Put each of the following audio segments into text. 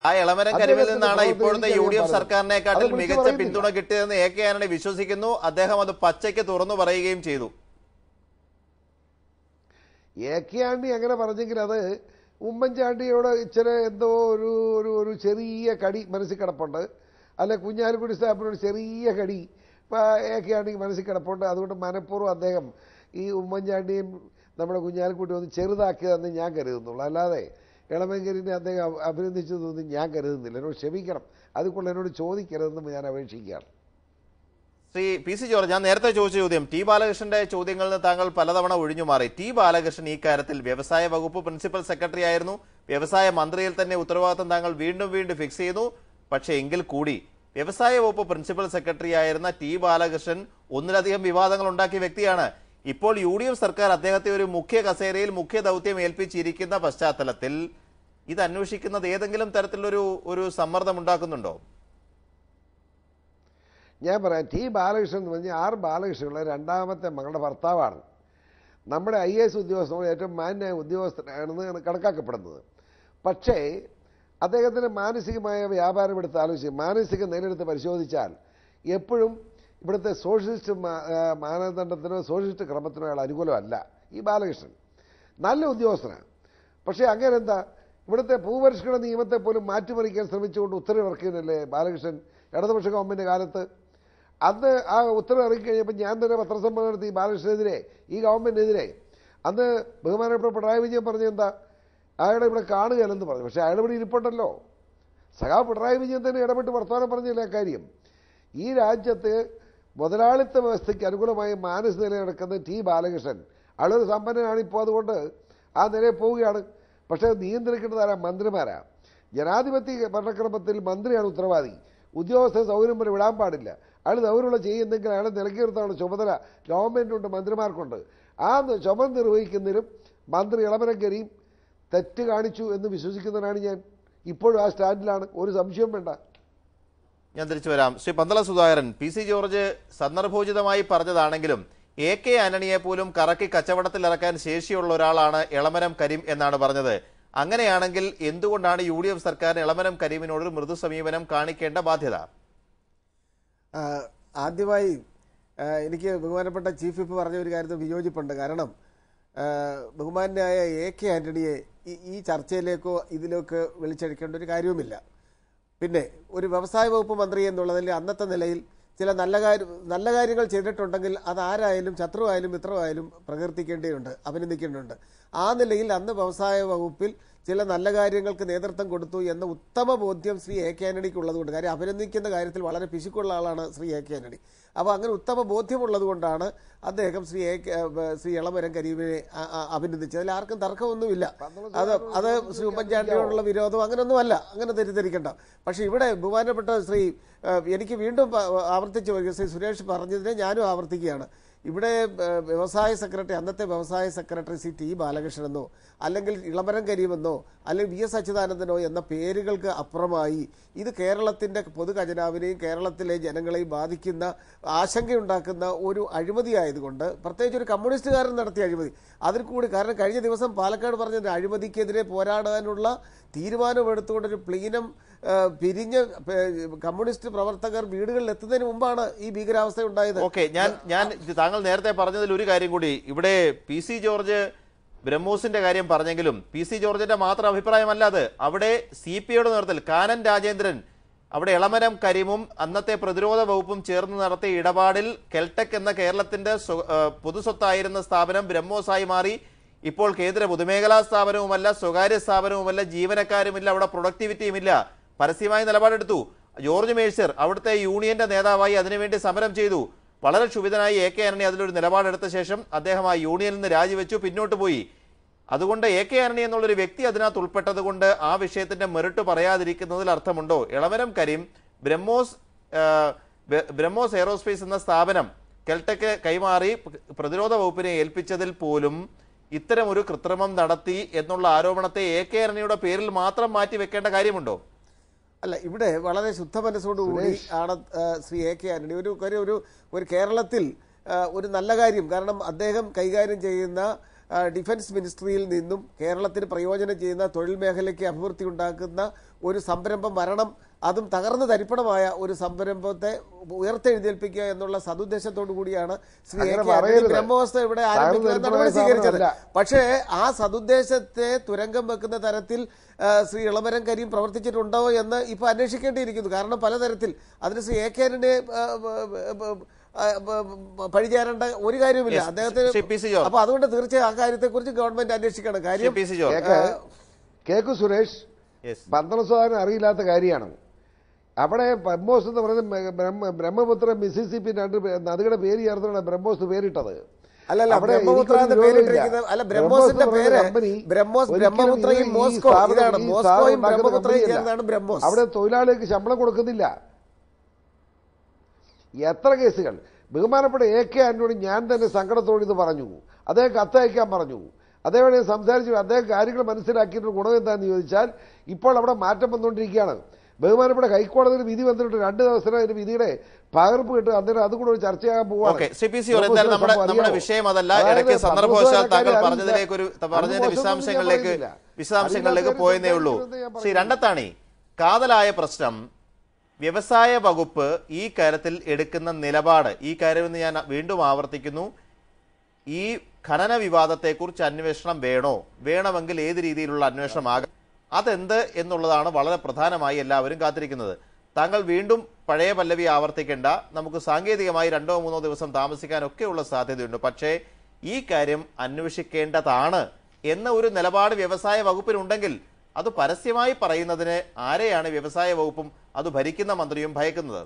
ആ ഇളമരം കരിമിൽ അദ്ദേഹത്തിന്റെ നിന്നാണ് പ്രവർത്തനം ഇപ്പോഴത്തെ യു ഡി എഫ് എനിക്കറിയാൻ സർക്കാരിനെക്കാട്ടിൽ അത് വിളിച്ചു മികച്ച പറയുന്നില്ല. പിന്തുണ കിട്ടിയതെന്ന് എ കെ ആന്റണി വിശ്വസിക്കുന്നു അദ്ദേഹം അത് പച്ചയ്ക്ക് തുറന്നു പറയുകയും ചെയ്തു എ കെ ആണ്ടി അങ്ങനെ പറഞ്ഞെങ്കിൽ അത് ഉമ്മൻചാണ്ടിയോട് ഇച്ചിരി എന്തോ ഒരു ഒരു ഒരു ചെറിയ കടി മനസ്സിൽ കിടപ്പുണ്ട് അല്ലെ കുഞ്ഞാലിക്കുടി സാഹിബിനോട് ചെറിയ കടി ഇപ്പം എ കെ ആണ്ടിക്ക് മനസ്സിൽ കിടപ്പുണ്ട് അതുകൊണ്ട് മനഃപൂർവ്വം അദ്ദേഹം ഈ ഉമ്മൻചാണ്ടിയും നമ്മുടെ കുഞ്ഞാലിക്കുട്ടി ഒന്ന് ചെറുതാക്കിയതെന്ന് ഞാൻ കരുതുന്നുള്ളൂ അല്ലാതെ ഇളമങ്കരിനെ അദ്ദേഹം അഭ- അഭിനന്ദിച്ചതൊന്നും ഞാൻ കരുതുന്നില്ല എന്നോട് ക്ഷമിക്കണം അതുകൊണ്ട് എന്നോട് ചോദിക്കരുതെന്ന് ഞാൻ അപേക്ഷിക്കുകയാണ് ശ്രീ പി സി ജോർജ് ഞാൻ നേരത്തെ ചോദിച്ച ചോദ്യം ടി ബാലകൃഷ്ണന്റെ ചോദ്യങ്ങളിൽ നിന്ന് താങ്കൾ പലതവണ ഒഴിഞ്ഞു മാറി ടി ബാലകൃഷ്ണൻ ഈ കാര്യത്തിൽ വ്യവസായ വകുപ്പ് പ്രിൻസിപ്പൽ സെക്രട്ടറി ആയിരുന്നു വ്യവസായ മന്ത്രിയിൽ തന്നെ ഉത്തരവാദിത്തം താങ്കൾ വീണ്ടും വീണ്ടും ഫിക്സ് ചെയ്യുന്നു പക്ഷേ എങ്കിൽ കൂടി വ്യവസായ വകുപ്പ് പ്രിൻസിപ്പൽ സെക്രട്ടറി ആയിരുന്ന ടി ബാലകൃഷ്ണൻ ഒന്നിലധികം വിവാദങ്ങൾ ഉണ്ടാക്കിയ വ്യക്തിയാണ് ഇപ്പോൾ യു ഡി എഫ് സർക്കാർ അദ്ദേഹത്തെ ഒരു മുഖ്യ കസേരയിൽ മുഖ്യ ദൗത്യം ഏൽപ്പിച്ചിരിക്കുന്ന പശ്ചാത്തലത്തിൽ ഇത് അന്വേഷിക്കുന്നത് ഏതെങ്കിലും തരത്തിലൊരു ഒരു സമ്മർദ്ദം ഉണ്ടാക്കുന്നുണ്ടോ ഞാൻ പറയാം ടി ബാലകൃഷ്ണൻ എന്ന് പറഞ്ഞാൽ ആർ ബാലകൃഷ്ണനുള്ള രണ്ടാമത്തെ മകളുടെ ഭർത്താവാണ് നമ്മുടെ ഐ എസ് ഉദ്യോഗസ്ഥർ ഏറ്റവും മാന്യായ ഉദ്യോഗസ്ഥനാണെന്ന് കണക്കാക്കപ്പെടുന്നത് പക്ഷേ അദ്ദേഹത്തിൻ്റെ മാനസികമായ വ്യാപാരം എടുത്ത് ആലോചിച്ച് മാനസിക നിലയെടുത്ത് പരിശോധിച്ചാൽ എപ്പോഴും ഇവിടുത്തെ സോഷ്യലിസ്റ്റ് മാ- ആ, മാനദണ്ഡത്തിനോ സോഷ്യലിസ്റ്റ് ക്രമത്തിനോ അയാൾ അനുകൂലമല്ല ഈ ബാലകൃഷ്ണൻ നല്ല ഉദ്യോഗസ്ഥനാണ് പക്ഷേ അങ്ങനെ എന്താ ഇവിടുത്തെ ഭൂപരിഷ്കരണ നിയമത്തെ പോലും മാറ്റിമറിക്കാൻ ശ്രമിച്ചുകൊണ്ട് ഉത്തരവിറക്കിയതല്ലേ ബാലകൃഷ്ണൻ ഇടതുപക്ഷ ഗവൺമെൻറ് കാലത്ത് അന്ന് ആ ഉത്തരവ് ഇറങ്ങിക്കഴിഞ്ഞപ്പോൾ ഞാൻ തന്നെ പത്രസമ്മേളനം നടത്തി ഈ ബാലകൃഷ്ണനെതിരെ ഈ ഗവൺമെൻറ്റിനെതിരെ അന്ന് ബഹുമാനപ്പെട്ട പിണറായി വിജയൻ പറഞ്ഞ എന്താ അയാളെ ഇവിടെ കാണുകയല്ലെന്ന് പറഞ്ഞു പക്ഷേ അയാൾ ഇവിടെ ഇരിപ്പുണ്ടല്ലോ സഖാ പിണറായി വിജയൻ തന്നെ ഇടപെട്ട് വർത്തമാനം പറഞ്ഞില്ല ആ കാര്യം ഈ രാജ്യത്ത് മുതലാളിത്ത വ്യവസ്ഥയ്ക്ക് അനുകൂലമായി മാനസിക നില നടക്കുന്ന ടി ബാലകൃഷ്ണൻ അയാളൊരു സമ്പന്നനാണ് ഇപ്പോൾ അതുകൊണ്ട് ആ നിലയിൽ പോവുകയാണ് പക്ഷേ അത് നിയന്ത്രിക്കേണ്ടത് ആരാ മന്ത്രിമാരാ ജനാധിപത്യ ഭരണക്രമത്തിൽ മന്ത്രിയാണ് ഉത്തരവാദി ഉദ്യോഗസ്ഥ സൗകര്യം പോലെ വിടാൻ പാടില്ല അയാൾ സൗകര്യമുള്ള ചെയ്യുന്നെങ്കിൽ അയാളെ നിലക്കി നിർത്താനുള്ള ചുമതല ഗവൺമെൻറ്റുണ്ട് മന്ത്രിമാർക്കുണ്ട് ആ ന- ചുമതല നിർവഹിക്കുന്നതിലും മന്ത്രി ഇളമരക്കരിയും തെറ്റ് കാണിച്ചു എന്ന് വിശ്വസിക്കുന്നവനാണ് ഞാൻ ഇപ്പോഴും ആ സ്റ്റാൻഡിലാണ് ഒരു സംശയവും വേണ്ട ഞാൻ തിരിച്ചു വരാം ശ്രീ പന്തള സുധാകരൻ പി സി ജോർജ് സന്ദർഭോചിതമായി പറഞ്ഞതാണെങ്കിലും എ കെ ആന്റണിയെ പോലും കറക്കി കച്ചവടത്തിൽ ഇറക്കാൻ ശേഷിയുള്ള ഒരാളാണ് ഇളമരം കരീം എന്നാണ് പറഞ്ഞത് അങ്ങനെയാണെങ്കിൽ എന്തുകൊണ്ടാണ് യു ഡി എഫ് സർക്കാരിന് ഇളമരം കരീമിനോട് ഒരു മൃദു സമീപനം കാണിക്കേണ്ട ബാധ്യത ആ, ആദ്യമായി ആ, എനിക്ക് ബഹുമാനപ്പെട്ട ചീഫ് വിപ്പ് പറഞ്ഞ ഒരു കാര്യത്തിൽ വിയോജിപ്പുണ്ട് കാരണം ആ, ബഹുമാനായ എ കെ ആന്റണിയെ ഈ- ഈ ചർച്ചയിലേക്കോ ഇതിലേക്കോ വിളിച്ചഴിക്കേണ്ട ഒരു കാര്യവുമില്ല പിന്നെ ഒരു വ്യവസായ വകുപ്പ് മന്ത്രി എന്നുള്ളതിൽ അന്നത്തെ നിലയിൽ ചില നല്ല കാര്യം നല്ല കാര്യങ്ങൾ ചെയ്തിട്ടുണ്ടെങ്കിൽ അത് ആരായാലും ശത്രുവായാലും മിത്രമായാലും പ്രകീർത്തിക്കേണ്ടതുണ്ട് അഭിനന്ദിക്കേണ്ടതുണ്ട് ആ നിലയിൽ അന്ന് വ്യവസായ വകുപ്പിൽ ചില നല്ല കാര്യങ്ങൾക്ക് നേതൃത്വം കൊടുത്തു എന്ന ഉത്തമ ബോധ്യം ശ്രീ എ കെ ആന്റണിക്ക് ഉള്ളതുകൊണ്ട് കാര്യം അഭിനന്ദിക്കുന്ന കാര്യത്തിൽ വളരെ പിശുക്കുള്ള ആളാണ് ശ്രീ എ കെ ആന്റണി അപ്പോൾ അങ്ങനെ ഉത്തമ ബോധ്യമുള്ളത് കൊണ്ടാണ് അദ്ദേഹം ശ്രീ എ കെ ഏഹ് ശ്രീ ഇളമരം കരീമിനെ അ- അ- അഭിനന്ദിച്ചത് അതിൽ ആർക്കും തർക്കമൊന്നുമില്ല അത് അത് ശ്രീ ഉമ്മൻചാണ്ടിയോടുള്ള വിരോധം അങ്ങനെയൊന്നുമല്ല അങ്ങനെ തെറ്റിദ്ധരിക്കണ്ട പക്ഷേ ഇവിടെ ബഹുമാനപ്പെട്ട ശ്രീ ഏഹ് എനിക്ക് വീണ്ടും പ- ആവർത്തിച്ച് വരിക ശ്രീ സുരേഷ് പറഞ്ഞതിനെ ഞാനും ആവർത്തിക്കുകയാണ് ഇവിടെ ഏഹ് വ്യവസായ സെക്രട്ടറി അന്നത്തെ വ്യവസായ സെക്രട്ടറി സി ടി ബാലകൃഷ്ണനെന്നോ അല്ലെങ്കിൽ ഇളമരം കരീമെന്നോ അല്ലെങ്കിൽ വി എസ് അച്യുതാനന്ദനോ എന്ന പേരുകൾക്ക് അപ്പുറമായി ഇത് കേരളത്തിൻ്റെ പൊതു ഖജനാവിനെയും കേരളത്തിലെ ജനങ്ങളെയും ബാധിക്കുന്ന ആശങ്കയുണ്ടാക്കുന്ന ഒരു അഴിമതി ആയതുകൊണ്ട് പ്രത്യേകിച്ച് ഒരു കമ്മ്യൂണിസ്റ്റുകാരൻ നടത്തിയ അഴിമതി അതിൽ കൂടി കാരണം കഴിഞ്ഞ ദിവസം പാലക്കാട് പറഞ്ഞ അഴിമതിക്കെതിരെ പോരാടാനുള്ള തീരുമാനമെടുത്തുകൊണ്ട് ഒരു പ്ലീനം ആ, പിരിഞ്ഞ ആ, കമ്മ്യൂണിസ്റ്റ് പ്രവർത്തകർ വീടുകളിൽ എത്തുന്നതിന് മുമ്പാണ് ഈ ഭീകരാവസ്ഥ ഉണ്ടായത് ഓക്കെ ഞാൻ ഞാൻ ഇത് താങ്കൾ നേരത്തെ പറഞ്ഞതിൽ ഒരു കാര്യം കൂടി ഇവിടെ പി സി ജോർജ് ബ്രഹ്മോസിന്റെ കാര്യം പറഞ്ഞെങ്കിലും പി സി ജോർജിന്റെ മാത്രം അഭിപ്രായമല്ല അത് അവിടെ സി പി ഐയുടെ നേതൃത്വത്തിൽ കാനൻ രാജേന്ദ്രൻ അവിടെ ഇളമരം കരീമും അന്നത്തെ പ്രതിരോധ വകുപ്പും ചേർന്ന് നടത്തിയ ഇടപാടിൽ കെൽടെക് എന്ന കേരളത്തിന്റെ സ്വ- ആ, പൊതുസ്വത്തായിരുന്ന സ്ഥാപനം ബ്രഹ്മോസായി മാറി ഇപ്പോൾ കേന്ദ്ര പൊതുമേഖലാ സ്ഥാപനവുമല്ല സ്വകാര്യ സ്ഥാപനവുമല്ല ജീവനക്കാരുമില്ല അവിടെ പ്രൊഡക്ടിവിറ്റിയുമില്ല പരസ്യമായി നിലപാടെടുത്തു ജോർജ് മേഴ്സർ അവിടുത്തെ യൂണിയന്റെ നേതാവായി അതിനുവേണ്ടി സമരം ചെയ്തു വളരെ ക്ഷുഭിതനായി എ കെ ആന്റണി അതിലൊരു നിലപാടെടുത്ത ശേഷം അദ്ദേഹം ആ യൂണിയനിൽ നിന്ന് രാജിവെച്ചു പിന്നോട്ട് പോയി അതുകൊണ്ട് എ കെ ആന്റണി എന്നുള്ളൊരു വ്യക്തി അതിനകത്ത് ഉൾപ്പെട്ടത് കൊണ്ട് ആ വിഷയത്തിന്റെ മെറിട്ട് പറയാതിരിക്കുന്നതിൽ അർത്ഥമുണ്ടോ ഇളവരം കരീം ബ്രഹ്മോസ് ആ, ബ- ബ്രഹ്മോസ് എയറോസ്പേസ് എന്ന സ്ഥാപനം കെൽടെക്ക് കൈമാറി പ- പ്രതിരോധ വകുപ്പിനെ ഏൽപ്പിച്ചതിൽ പോലും ഇത്തരം ഒരു കൃത്രിമം നടത്തി എന്നുള്ള ആരോപണത്തെ എ കെ ആന്റണിയുടെ പേരിൽ മാത്രം മാറ്റി വെക്കേണ്ട കാര്യമുണ്ടോ അല്ല ഇവിടെ വളരെ ശുദ്ധ മനസ്സോടുകൂടി ആണ് ആ, ശ്രീ എ കെ ആന്റണി ഒരു ഒരു ഒരു ഒരു കേരളത്തിൽ ആ, ഒരു നല്ല കാര്യം കാരണം അദ്ദേഹം കൈകാര്യം ചെയ്യുന്ന ആ, ഡിഫൻസ് മിനിസ്ട്രിയിൽ നിന്നും കേരളത്തിന് പ്രയോജനം ചെയ്യുന്ന തൊഴിൽ മേഖലയ്ക്ക് അഭിവൃദ്ധി ഉണ്ടാക്കുന്ന ഒരു സംരംഭം വരണം അതും തകർന്നു തരിപ്പണമായ ഒരു സംരംഭത്തെ ഉയർത്തെഴുന്നേൽപ്പിക്കുക എന്നുള്ള സതുദ്ദേശത്തോടു കൂടിയാണ് ശ്രീ എ അങ്ങനെ കെ ആന്റണി പറയരുത്. ബ്രഹ്മോത്സവം ഇവിടെ തകർന്നു ആരംഭിക്കുന്ന തരിപ്പണമായ നടപടി സ്വീകരിച്ചത് സാധനമല്ല. പക്ഷേ ആ സതുദ്ദേശത്തെ തുരങ്കം വെക്കുന്ന തരത്തിൽ ആ, ശ്രീ ഇളമരം കരീം പ്രവർത്തിച്ചിട്ടുണ്ടോ എന്ന് ഇപ്പൊ അന്വേഷിക്കേണ്ടിയിരിക്കുന്നു കാരണം പലതരത്തിൽ അതിന് ശ്രീ എ കെ ആന്റണിയെ ആ, ആ, ആ, പഴിചേരേണ്ട ഒരു കാര്യമില്ല Yes, അദ്ദേഹത്തിന് ശ്രീ പി സി ജോർജ്. അപ്പൊ അതുകൊണ്ട് തീർച്ചയായും ആ കാര്യത്തെക്കുറിച്ച് ഗവൺമെന്റ് അന്വേഷിക്കണം ശ്രീ കാര്യം പി സി ജോർജ് കേക്ക് കേക്ക് സുരേഷ് യെസ് പന്ത്രണ്ട് ശതമാനം അറിയില്ലാത്ത കാര്യമാണ് അവിടെ ബ്രഹ്മോസ് എന്ന് പറയുന്നത് മെ- ബ്രഹ്മ ബ്രഹ്മപുത്ര മിസിസിപ്പി രണ്ട് പേ- നദിയുടെ പേര് ചേർത്താണ് ബ്രഹ്മോസ് പേരിട്ടത് അല്ലല്ല അവിടെ ബ്രഹ്മപുത്ര എനിക്കൊരു എന്ന വിരോധമില്ല. പേരിട്ടിരിക്കുന്നത് അല്ല ബ്രഹ്മോസ് ബ്രഹ്മോസിന്റെ എന്ന് പറയുന്ന പേര് കമ്പനി ബ്രഹ്മോസ് ഒരിക്കലും ബ്രഹ്മപുത്രയും ഇത് ഈ മോസ്കോ സ്ഥാപനം- ഇതാണ് ഈ മോസ്കോയും സ്ഥാപനം ഉണ്ടാക്കുന്ന ബ്രഹ്മപുത്രയും കമ്പനിയല്ല. ചേർന്നാണ് ബ്രഹ്മോസ് അവിടെ തൊഴിലാളികൾക്ക് ശമ്പളം കൊടുക്കുന്നില്ല എത്ര കേസുകൾ ബഹുമാനപ്പെട്ട എ കെ ആന്റണി ഞാൻ തന്നെ സങ്കടത്തോട് ഇത് പറഞ്ഞു അദ്ദേഹം കത്തയക്കാൻ പറഞ്ഞു അദ്ദേഹം ഞാൻ സംസാരിച്ചു അദ്ദേഹം കാര്യങ്ങൾ മനസ്സിലാക്കിയിട്ട് ഗുണം എന്താണെന്ന് ചോദിച്ചാൽ ഇപ്പോൾ അവിടെ മാറ്റം വന്നുകൊണ്ടിരിക്കുകയാണ് ബഹുമാനപ്പെട്ട ഹൈക്കോടതിയിൽ വിധി വന്നിട്ട് രണ്ട് ദിവസത്തിനകം അതിന്റെ വിധിയുടെ പകർപ്പ് കിട്ടും അന്നേരം അതും കൂടെ ഒരു ചർച്ചയാകാൻ പോവാണ് okay Shri P C George എന്തായാലും നമ്മുടെ നമ്മുടെ വിഷയം അതല്ല ഇടയ്ക്ക് സന്ദർഭവശാൽ താങ്കൾ പറഞ്ഞതിലേക്ക് ഒരു പറഞ്ഞതിന്റെ വിശദാംശങ്ങളിലേക്ക് വിശദാംശങ്ങളിലേക്ക് പോയെന്നേ ഉള്ളൂ ശ്രീ രണ്ടത്താണി കാതലായ പ്രശ്നം വ്യവസായ വകുപ്പ് ഈ കാര്യത്തിൽ എടുക്കുന്ന നിലപാട് ഈ കാര്യം ഞാൻ വീണ്ടും ആവർത്തിക്കുന്നു ഈ ഖനന വിവാദത്തെക്കുറിച്ച് അന്വേഷണം വേണോ വേണമെങ്കിൽ ഏത് രീതിയിലുള്ള അന്വേഷണം ആകാം അതെന്ത് എന്നുള്ളതാണ് വളരെ പ്രധാനമായി എല്ലാവരും കാത്തിരിക്കുന്നത് താങ്കൾ വീണ്ടും പഴയ പല്ലവി ആവർത്തിക്കേണ്ട നമുക്ക് സാങ്കേതികമായി രണ്ടോ മൂന്നോ ദിവസം താമസിക്കാനൊക്കെയുള്ള സാധ്യതയുണ്ട് പക്ഷേ ഈ കാര്യം അന്വേഷിക്കേണ്ടതാണ് എന്ന ഒരു നിലപാട് വ്യവസായ വകുപ്പിനുണ്ടെങ്കിൽ അത് പരസ്യമായി പറയുന്നതിന് ആരെയാണ് വ്യവസായ വകുപ്പും അത് ഭരിക്കുന്ന മന്ത്രിയും ഭയക്കുന്നത്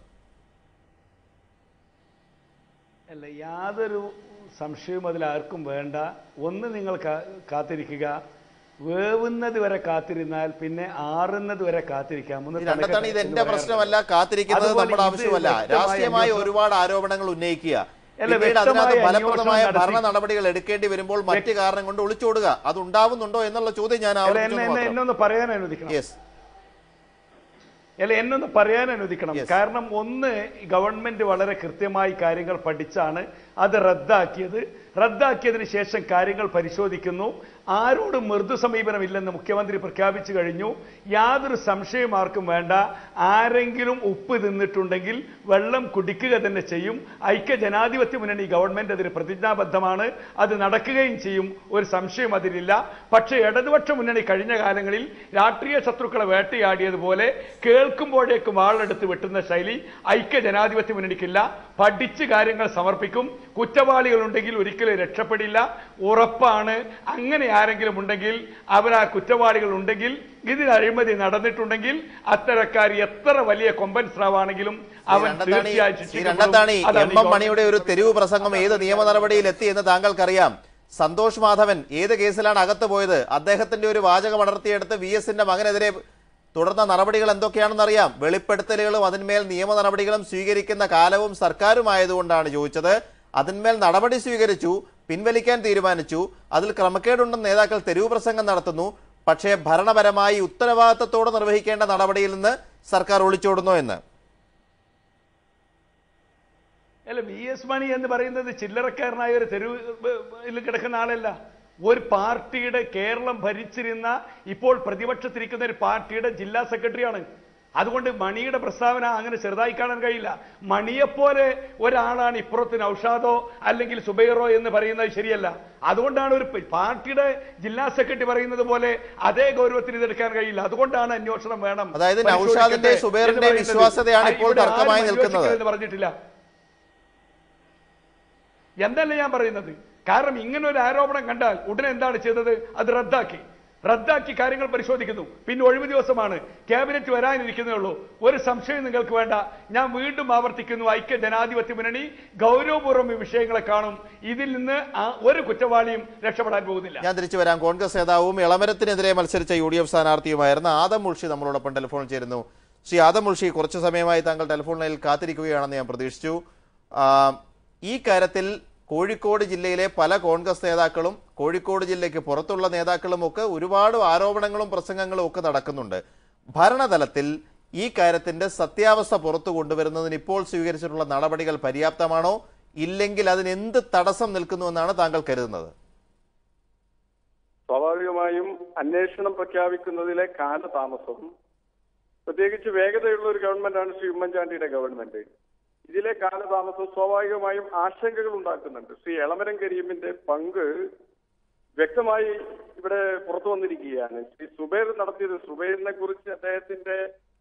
അല്ല യാതൊരു സംശയവും അതിൽ ആർക്കും വേണ്ട ഒന്ന് നിങ്ങൾ കാ- കാത്തിരിക്കുക വേവുന്നത് വരെ കാത്തിരുന്നാൽ പിന്നെ ആറുന്നത് വരെ കാത്തിരിക്കാം ഒന്ന് ഈ രണ്ടത്താണ് ഇത് തലക്കെട്ട് എന്റെ എന്ന് പ്രശ്നമല്ല പറയാറുണ്ട്. കാത്തിരിക്കുന്നത് അതുപോലെ നമ്മുടെ ഇത് ആവശ്യമല്ല വ്യക്തമായ രാഷ്ട്രീയമായി അന്വേഷണം- ഒരുപാട് ആരോപണങ്ങൾ ഉന്നയിക്കുക അല്ല, പിന്നീട് അതിനകത്ത് വ്യക്തമായ ഫലപ്രദമായ അന്വേഷണം ഭരണ നടത്തി- നടപടികൾ എടുക്കേണ്ടി വരുമ്പോൾ മറ്റു കാരണം കൊണ്ട് ഒളിച്ചോടുക അത് ഉണ്ടാവുന്നുണ്ടോ എന്നുള്ള ചോദ്യം ഞാൻ അല്ല, എന്നെ എന്നെ ആവർത്തിച്ചു എന്നെ ഒന്ന് പറയാൻ അനുവദിക്കണം യെസ് അല്ല എന്നൊന്ന് പറയാൻ അനുവദിക്കണം Yes. കാരണം ഒന്ന് ഈ ഗവൺമെന്റ് വളരെ കൃത്യമായി കാര്യങ്ങൾ പഠിച്ചാണ് അത് റദ്ദാക്കിയത് റദ്ദാക്കിയതിന് ശേഷം കാര്യങ്ങൾ പരിശോധിക്കുന്നു ആരോടും മൃദു സമീപനമില്ലെന്ന് മുഖ്യമന്ത്രി പ്രഖ്യാപിച്ചു കഴിഞ്ഞു യാതൊരു സംശയം ആർക്കും വേണ്ട ആരെങ്കിലും ഉപ്പ് തിന്നിട്ടുണ്ടെങ്കിൽ വെള്ളം കുടിക്കുക തന്നെ ചെയ്യും ഐക്യ ജനാധിപത്യ മുന്നണി ഗവൺമെന്റ് അതിന് പ്രതിജ്ഞാബദ്ധമാണ് അത് നടക്കുകയും ചെയ്യും ഒരു സംശയം അതിലില്ല പക്ഷേ ഇടതുപക്ഷ മുന്നണി കഴിഞ്ഞ കാലങ്ങളിൽ രാഷ്ട്രീയ ശത്രുക്കളെ വേട്ടയാടിയതുപോലെ കേൾക്കുമ്പോഴേക്കും വാളെടുത്ത് വെട്ടുന്ന ശൈലി ഐക്യ ജനാധിപത്യ മുന്നണിക്കില്ല പഠിച്ച് കാര്യങ്ങൾ സമർപ്പിക്കും കുറ്റവാളികൾ ഉണ്ടെങ്കിൽ ഒരിക്കലും രക്ഷപ്പെടില്ല ഉറപ്പാണ് അങ്ങനെ ആരെങ്കിലും ഉണ്ടെങ്കിൽ അവർ ആ കുറ്റവാളികൾ ഉണ്ടെങ്കിൽ ഇതിൽ അഴിമതി നടന്നിട്ടുണ്ടെങ്കിൽ അത്തരക്കാർ എത്ര വലിയ കൊമ്പൻ സ്രാവാണെങ്കിലും അവൻ രണ്ടത്താണി തീർച്ചയായും ശ്രീ ശിക്ഷിക്കപ്പെടും. രണ്ടത്താണി അതാണ് എം ഈ എം മണിയുടെ ഒരു തെരുവ് പ്രസംഗം ഏത് നിയമ നടപടിയിൽ എത്തി എന്ന് താങ്കൾക്കറിയാം സന്തോഷ് മാധവൻ ഏത് കേസിലാണ് അകത്ത് പോയത് അദ്ദേഹത്തിന്റെ ഒരു വാചകം അടർത്തിയെടുത്ത് വി എസിന്റെ മകനെതിരെ തുടർന്ന നടപടികൾ എന്തൊക്കെയാണെന്ന് അറിയാം വെളിപ്പെടുത്തലുകളും അതിന്മേൽ നിയമ നടപടികളും സ്വീകരിക്കുന്ന കാലവും സർക്കാരുമായതുകൊണ്ടാണ് ചോദിച്ചത് അതിന്മേൽ നടപടി സ്വീകരിച്ചു പിൻവലിക്കാൻ തീരുമാനിച്ചു അതിൽ ക്രമക്കേടുണ്ടെന്ന് നേതാക്കൾ തെരുവ് പ്രസംഗം നടത്തുന്നു പക്ഷേ ഭരണപരമായി ഉത്തരവാദിത്തത്തോടെ നിർവഹിക്കേണ്ട നടപടിയിൽ നിന്ന് സർക്കാർ ഒളിച്ചോടുന്നു എന്ന് അല്ല വി എസ് മണി എന്ന് പറയുന്നത് ചില്ലറക്കാരനായ ഒരു തെരുവിൽ കിടക്കുന്ന ആളല്ല ഒരു പാർട്ടിയുടെ കേരളം ഭരിച്ചിരുന്ന ഇപ്പോൾ പ്രതിപക്ഷത്തിരിക്കുന്ന ഒരു പാർട്ടിയുടെ ജില്ലാ സെക്രട്ടറിയാണ് അതുകൊണ്ട് മണിയുടെ പ്രസ്താവന അങ്ങനെ ചെറുതായി കാണാൻ കഴിയില്ല മണിയെപ്പോലെ ഒരാളാണ് ഇപ്പുറത്ത് നൌഷാദോ അല്ലെങ്കിൽ സുബൈറോ എന്ന് പറയുന്നത് ശരിയല്ല അതുകൊണ്ടാണ് ഒരു പ- പാർട്ടിയുടെ ജില്ലാ സെക്രട്ടറി പറയുന്നത് പോലെ അതേ ഗൗരവത്തിന് ഇതെടുക്കാൻ കഴിയില്ല അതുകൊണ്ടാണ് അന്വേഷണം വേണം അതായത് പരിശോധിക്കട്ടെ നൗഷാദിന്റെ, എന്ന് സുബൈറിന്റെ പറയുന്നത്. വിശ്വാസ്യതയാണ് ആ, ഇപ്പോൾ ഇവിടെ ആരും തർക്കമായി നിൽക്കുന്നത്. അന്വേഷിക്കരുതെന്ന് പറഞ്ഞിട്ടില്ല എന്തല്ല ഞാൻ പറയുന്നത് കാരണം ഇങ്ങനെ ഒരു ആരോപണം കണ്ടാൽ ഉടനെ എന്താണ് ചെയ്തത് അത് റദ്ദാക്കി റദ്ദാക്കി കാര്യങ്ങൾ പരിശോധിക്കുന്നു പിന്നെ ഒഴിവ് ദിവസമാണ് ക്യാബിനറ്റ് വരാനിരിക്കുന്നേ ഉള്ളൂ ഒരു സംശയം നിങ്ങൾക്ക് വേണ്ട ഞാൻ വീണ്ടും ആവർത്തിക്കുന്നു ഐക്യ ജനാധിപത്യ മുന്നണി ഗൗരവപൂർവ്വം ഈ വിഷയങ്ങളെ കാണും ഇതിൽ നിന്ന് ആ ഒരു കുറ്റവാളിയും രക്ഷപ്പെടാൻ പോകുന്നില്ല ഞാൻ തിരിച്ചു വരാം കോൺഗ്രസ് നേതാവും ഇളമരത്തിനെതിരെ മത്സരിച്ച യു ഡി എഫ് സ്ഥാനാർത്ഥിയുമായിരുന്ന ആദം മുൾഷി നമ്മളോടൊപ്പം ടെലിഫോണിൽ ചേരുന്നു ശ്രീ ആദം മുൾഷി കുറച്ചു സമയമായി താങ്കൾ ടെലിഫോൺ ലൈനിൽ കാത്തിരിക്കുകയാണെന്ന് ഞാൻ പ്രതീക്ഷിച്ചു ആ, ഈ കാര്യത്തിൽ കോഴിക്കോട് ജില്ലയിലെ പല കോൺഗ്രസ് നേതാക്കളും കോഴിക്കോട് ജില്ലയ്ക്ക് പുറത്തുള്ള നേതാക്കളും ഒക്കെ ഒരുപാട് ആരോപണങ്ങളും പ്രസംഗങ്ങളും ഒക്കെ നടക്കുന്നുണ്ട് ഭരണതലത്തിൽ ഈ കാര്യത്തിന്റെ സത്യാവസ്ഥ പുറത്തു കൊണ്ടുവരുന്നതിന് ഇപ്പോൾ സ്വീകരിച്ചിട്ടുള്ള നടപടികൾ പര്യാപ്തമാണോ ഇല്ലെങ്കിൽ അതിന് എന്ത് തടസ്സം നിൽക്കുന്നുവെന്നാണ് താങ്കൾ കരുതുന്നത് സ്വാഭാവികമായും അന്വേഷണം പ്രഖ്യാപിക്കുന്നതിലെ കാലതാമസം പ്രത്യേകിച്ച് വേഗതയുള്ള ഒരു ഗവൺമെന്റാണ് ശ്രീ ഉമ്മൻചാണ്ടിയുടെ ഗവൺമെന്റ് ഇതിലെ കാലതാമസം സ്വാഭാവികമായും ആശങ്കകൾ ഉണ്ടാക്കുന്നുണ്ട് ശ്രീ എളമരം കരീമിന്റെ പങ്ക് വ്യക്തമായി ഇവിടെ പുറത്തു വന്നിരിക്കുകയാണ് ശ്രീ സുബൈർ നടത്തിയത് സുബൈറിനെ കുറിച്ച് അദ്ദേഹത്തിന്റെ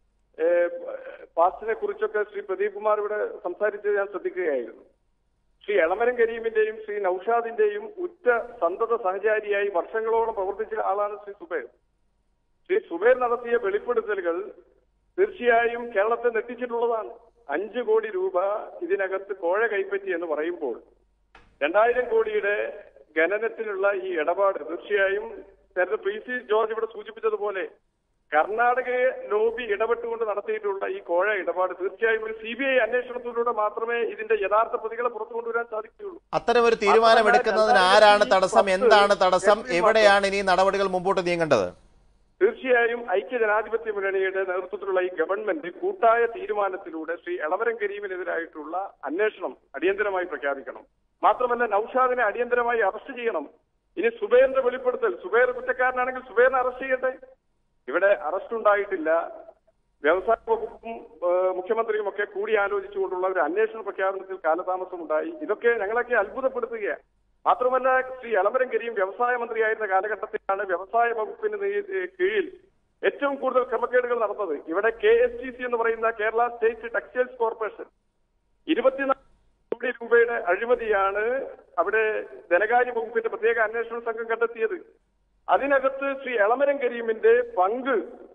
പാസ്റ്റിനെ കുറിച്ചൊക്കെ ശ്രീ പ്രദീപ് കുമാർ ഇവിടെ സംസാരിച്ചത് ഞാൻ ശ്രദ്ധിക്കുകയായിരുന്നു ശ്രീ എളമരം കരീമിന്റെയും ശ്രീ നൌഷാദിന്റെയും ഉറ്റ സന്തത സഹചാരിയായി വർഷങ്ങളോളം പ്രവർത്തിച്ച ആളാണ് ശ്രീ സുബൈർ ശ്രീ സുബൈർ നടത്തിയ വെളിപ്പെടുത്തലുകൾ തീർച്ചയായും കേരളത്തെ നെട്ടിച്ചിട്ടുള്ളതാണ് അഞ്ചു കോടി രൂപ ഇതിനകത്ത് കോഴ കൈപ്പറ്റി എന്ന് പറയുമ്പോൾ രണ്ടായിരം കോടിയുടെ ഖനനത്തിനുള്ള ഈ ഇടപാട് തീർച്ചയായും നേരത്തെ പി സി ജോർജ് ഇവിടെ സൂചിപ്പിച്ചതുപോലെ കർണാടകയെ ലോബി ഇടപെട്ടുകൊണ്ട് നടത്തിയിട്ടുള്ള ഈ കോഴ ഇടപാട് തീർച്ചയായും ഒരു സി ബി ഐ അന്വേഷണത്തിലൂടെ മാത്രമേ ഇതിന്റെ യഥാർത്ഥ പ്രതികളെ പുറത്തു കൊണ്ടുവരാൻ സാധിക്കുകയുള്ളൂ അത്തരം ഒരു തീരുമാനം എടുക്കുന്നതിന് ആരാണ് തടസ്സം എന്താണ് തടസ്സം എവിടെയാണ് ഇനി നടപടികൾ മുമ്പോട്ട് നീങ്ങേണ്ടത് തീർച്ചയായും ഐക്യ ജനാധിപത്യ മുന്നണിയുടെ നേതൃത്വത്തിലുള്ള ഈ ഗവൺമെന്റ് കൂട്ടായ തീരുമാനത്തിലൂടെ ശ്രീ എളമരം കരീമിനെതിരായിട്ടുള്ള അന്വേഷണം അടിയന്തരമായി പ്രഖ്യാപിക്കണം മാത്രമല്ല നൌഷാദിനെ അടിയന്തരമായി അറസ്റ്റ് ചെയ്യണം ഇനി സുബൈറിന്റെ വെളിപ്പെടുത്തൽ സുബൈർ കുറ്റക്കാരനാണെങ്കിൽ സുബൈറിനെ അറസ്റ്റ് ചെയ്യട്ടെ ഇവിടെ അറസ്റ്റ് ഉണ്ടായിട്ടില്ല വ്യവസായ വകുപ്പും ഏഹ്, മുഖ്യമന്ത്രിയും ഒക്കെ കൂടി ആലോചിച്ചുകൊണ്ടുള്ള ഒരു അന്വേഷണ പ്രഖ്യാപനത്തിൽ കാലതാമസം ഉണ്ടായി ഇതൊക്കെ ഞങ്ങളൊക്കെ അത്ഭുതപ്പെടുത്തുകയാണ് മാത്രമല്ല ശ്രീ എളമരം കരീം വ്യവസായ മന്ത്രിയായിരുന്ന കാലഘട്ടത്തിലാണ് വ്യവസായ വകുപ്പിന് നീ- ഏഹ് കീഴിൽ ഏറ്റവും കൂടുതൽ ക്രമക്കേടുകൾ നടന്നത് ഇവിടെ കെ എസ് ടി സി എന്ന് പറയുന്ന കേരള സ്റ്റേറ്റ് ടെക്സ്റ്റൈൽസ് കോർപ്പറേഷൻ ഇരുപത്തിനാല് കോടി രൂപയുടെ അഴിമതിയാണ് അവിടെ ധനകാര്യ വകുപ്പിന്റെ പ്രത്യേക അന്വേഷണ സംഘം കണ്ടെത്തിയത് അതിനകത്ത് ശ്രീ എളമരം കരീമിന്റെ പങ്ക്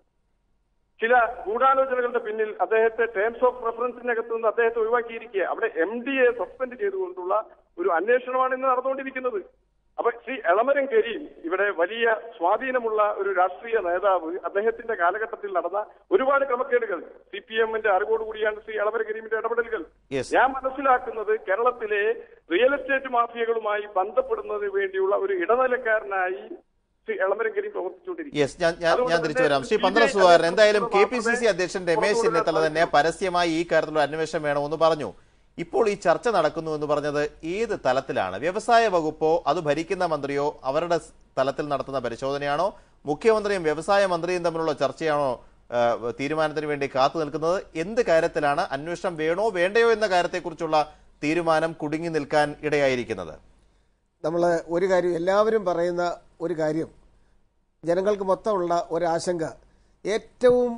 ചില ഗൂഢാലോചനകളുടെ പിന്നിൽ അദ്ദേഹത്തെ ടേംസ് ഓഫ് റെഫറൻസിനകത്ത് നിന്ന് അദ്ദേഹത്തെ ഒഴിവാക്കിയിരിക്കുക അവിടെ എം ഡി എ സസ്പെൻഡ് ചെയ്തുകൊണ്ടുള്ള ഒരു അന്വേഷണമാണ് ഇന്ന് നടന്നുകൊണ്ടിരിക്കുന്നത് അപ്പൊ ശ്രീ എളമരം കരീം ഇവിടെ വലിയ സ്വാധീനമുള്ള ഒരു രാഷ്ട്രീയ നേതാവ് അദ്ദേഹത്തിന്റെ കാലഘട്ടത്തിൽ നടന്ന ഒരുപാട് ക്രമക്കേടുകൾ സി പി എമ്മിന്റെ അറിവോടുകൂടിയാണ് ശ്രീ എളമരം കരീമിന്റെ ഇടപെടലുകൾ Yes. ഞാൻ മനസ്സിലാക്കുന്നത് കേരളത്തിലെ റിയൽ എസ്റ്റേറ്റ് മാഫിയകളുമായി ബന്ധപ്പെടുന്നതിന് വേണ്ടിയുള്ള ഒരു ഇടനിലക്കാരനായി ശ്രീ എളമരം കരീം പ്രവർത്തിച്ചുകൊണ്ടിരിക്കുന്നു യെസ് ഞാൻ ഞാൻ ഞാൻ തിരിച്ചു വരാം ശ്രീ പന്തള സുധാകരൻ എന്തായാലും കെ പി സി സി അധ്യക്ഷൻ രമേശ് ചെന്നിത്തല തന്നെ പരസ്യമായി ഈ കാര്യത്തിലുള്ള അന്വേഷണം വേണമെന്ന് പറഞ്ഞു ഇപ്പോൾ ഈ ചർച്ച നടക്കുന്നു എന്ന് പറഞ്ഞത് ഏത് തലത്തിലാണ് വ്യവസായ വകുപ്പോ അത് ഭരിക്കുന്ന മന്ത്രിയോ അവരുടെ സ് തലത്തിൽ നടത്തുന്ന പരിശോധനയാണോ മുഖ്യമന്ത്രിയും വ്യവസായ മന്ത്രിയും തമ്മിലുള്ള ചർച്ചയാണോ ആ, തീരുമാനത്തിന് വേണ്ടി കാത്തു നിൽക്കുന്നത് എന്ത് കാര്യത്തിലാണ് അന്വേഷണം വേണോ വേണ്ടയോ എന്ന കാര്യത്തെക്കുറിച്ചുള്ള തീരുമാനം കുടുങ്ങി നിൽക്കാൻ ഇടയായിരിക്കുന്നത് നമ്മൾ ഒരു കാര്യം എല്ലാവരും പറയുന്ന ഒരു കാര്യം ജനങ്ങൾക്ക് മൊത്തമുള്ള ഒരാശങ്ക ഏറ്റവും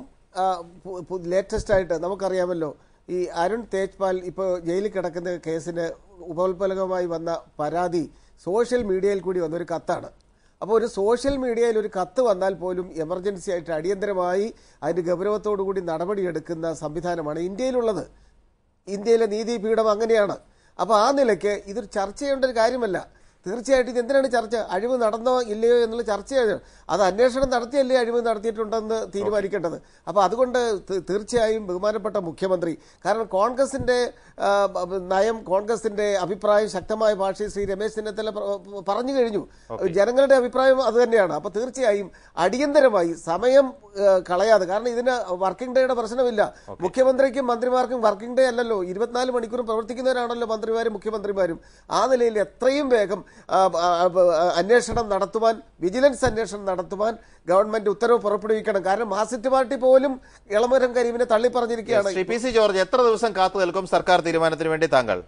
ലേറ്റസ്റ്റ് ആയിട്ട് നമുക്കറിയാമല്ലോ ഈ അരുൺ തേജ്പാൽ ഇപ്പോൾ ജയിലിൽ കിടക്കുന്ന കേസിന് ഉപോത്പലകമായി വന്ന പരാതി സോഷ്യൽ മീഡിയയിൽ കൂടി വന്ന ഒരു കത്താണ് അപ്പോൾ ഒരു സോഷ്യൽ മീഡിയയിൽ ഒരു കത്ത് വന്നാൽ പോലും എമർജൻസി ആയിട്ട് അടിയന്തരമായി അതിൻ്റെ ഗൗരവത്തോടു കൂടി നടപടിയെടുക്കുന്ന സംവിധാനമാണ് ഇന്ത്യയിലുള്ളത് ഇന്ത്യയിലെ നീതിപീഠം അങ്ങനെയാണ് അപ്പോൾ ആ നിലയ്ക്ക് ഇതൊരു ചർച്ച ചെയ്യേണ്ട ഒരു കാര്യമല്ല തീർച്ചയായിട്ടും ഇത് എന്തിനാണ് ചർച്ച അഴിവ് നടന്നോ ഇല്ലയോ എന്നുള്ള ചർച്ചയാണ് അത് അന്വേഷണം നടത്തിയല്ലേ അഴിവ് നടത്തിയിട്ടുണ്ടെന്ന് തീരുമാനിക്കേണ്ടത് അപ്പോൾ അതുകൊണ്ട് തീ- തീർച്ചയായും ബഹുമാനപ്പെട്ട മുഖ്യമന്ത്രി കാരണം കോൺഗ്രസിന്റെ ആ, ബ- ബ- നയം കോൺഗ്രസിന്റെ അഭിപ്രായം ശക്തമായ ഭാഷയിൽ ശ്രീ രമേശ് ചെന്നിത്തല പ്ര- പറഞ്ഞു കഴിഞ്ഞു ജനങ്ങളുടെ അഭിപ്രായം അത് തന്നെയാണ് അപ്പോൾ തീർച്ചയായും അടിയന്തരമായി സമയം ആ, കളയാതെ കാരണം ഇതിന് വർക്കിംഗ് ഡേയുടെ പ്രശ്നമില്ല മുഖ്യമന്ത്രിക്കും മന്ത്രിമാർക്കും വർക്കിംഗ് ഡേ അല്ലല്ലോ ഇരുപത്തിനാല് മണിക്കൂർ പ്രവർത്തിക്കുന്നവരാണല്ലോ മന്ത്രിമാരും മുഖ്യമന്ത്രിമാരും ആ നിലയിൽ എത്രയും വേഗം ആ, ആ, ആ, അന്വേഷണം നടത്തുവാൻ വിജിലൻസ് അന്വേഷണം നടത്തുവാൻ ഗവൺമെന്റ് ഉത്തരവ് പുറപ്പെടുവിക്കണം കാരണം മാർസിസ്റ്റ് പാർട്ടി പോലും ഇളമരം കരീമിനെ തള്ളി പറഞ്ഞിരിക്കുകയാണ് ശ്രീ പി സി ജോർജ് എത്ര ദിവസം കാത്തു നിൽക്കും സർക്കാർ തീരുമാനത്തിന് വേണ്ടി താങ്കൾ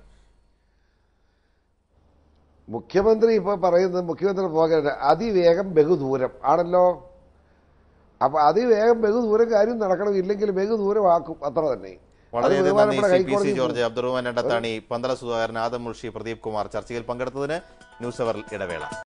മുഖ്യമന്ത്രി ഇപ്പോൾ പറയുന്നത് മുഖ്യമന്ത്രി പോകരുത് അതിവേഗം ബഹുദൂരം ആണല്ലോ അപ്പൊ അതിവേഗം ബഹുദൂരം കാര്യം നടക്കണം ഇല്ലെങ്കിൽ ബഹുദൂരമാക്കും അത്ര തന്നെ അത് വളരെയധികം നന്ദി ബഹുമാനപ്പെട്ട ശ്രീ പി സി ഹൈക്കോടതി ജോർജ് അബ്ദുറഹ്മാൻ എടത്താണി പന്തള സുധാകരൻ ആദം മുൾഷി പ്രദീപ് കുമാർ ചർച്ചയിൽ പങ്കെടുത്തതിന് ന്യൂസ് അവറിൽ ഇടവേള